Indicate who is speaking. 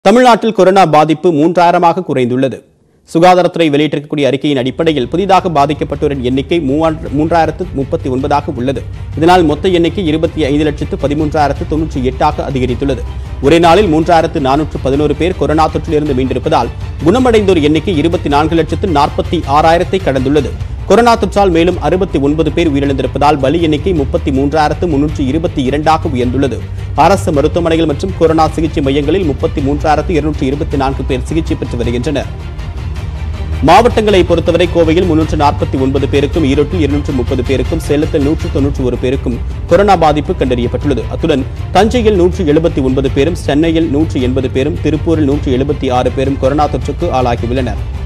Speaker 1: தமிழ்நாட்டில் கொரோனா பாதிப்பு மூன்றாயிரமாக குறைந்துள்ளது சுகாதாரத்துறை வெளியிட்டிருக்கக்கூடிய அறிக்கையின் அடிப்படையில் புதிதாக பாதிக்கப்பட்டோரின் எண்ணிக்கை மூவாயிர- மூன்றாயிரத்து முப்பத்தி ஒன்பதாக உள்ளது இதனால் மொத்த எண்ணிக்கை இருபத்தி ஐந்து லட்சத்து பதிமூன்றாயிரத்து தொன்னூற்றி எட்டாக அதிகரித்துள்ளது ஒரே நாளில் மூன்றாயிரத்து நானூற்று பதினோரு பேர் கொரோனா தொற்றிலிருந்து மீண்டிருப்பதால் குணமடைந்தோர் எண்ணிக்கை இருபத்தி நான்கு லட்சத்து நாற்பத்தி ஆறாயிரத்தை கடந்துள்ளது கொரோனா தொற்றால் மேலும் அறுபத்தி ஒன்பது பேர் உயிரிழந்திருப்பதால் பலி எண்ணிக்கை முப்பத்தி மூன்றாயிரத்து முன்னூற்றி இருபத்தி இரண்டாக உயர்ந்துள்ளது அரசு மருத்துவமனைகள் மற்றும் கொரோனா சிகிச்சை மையங்களில் முப்பத்தி மூன்றாயிரத்து இருநூற்றி இருபத்தி நான்கு பேர் சிகிச்சை பெற்று வருகின்றனர் மாவட்டங்களை பொறுத்தவரை கோவையில் முன்னூற்று நாற்பத்தி ஒன்பது பேருக்கும் ஈரோட்டில் இருநூற்று முப்பது பேருக்கும் சேலத்தில் நூற்று தொன்னூற்று ஒரு பேருக்கும் கொரோனா பாதிப்பு கண்டறியப்பட்டுள்ளது அத்துடன் தஞ்சையில் நூற்று எழுபத்தி ஒன்பது பேரும் சென்னையில் நூற்று எண்பது பேரும் திருப்பூரில் நூற்று எழுபத்தி ஆறு பேரும் கொரோனா தொற்றுக்கு ஆளாகியுள்ளனர்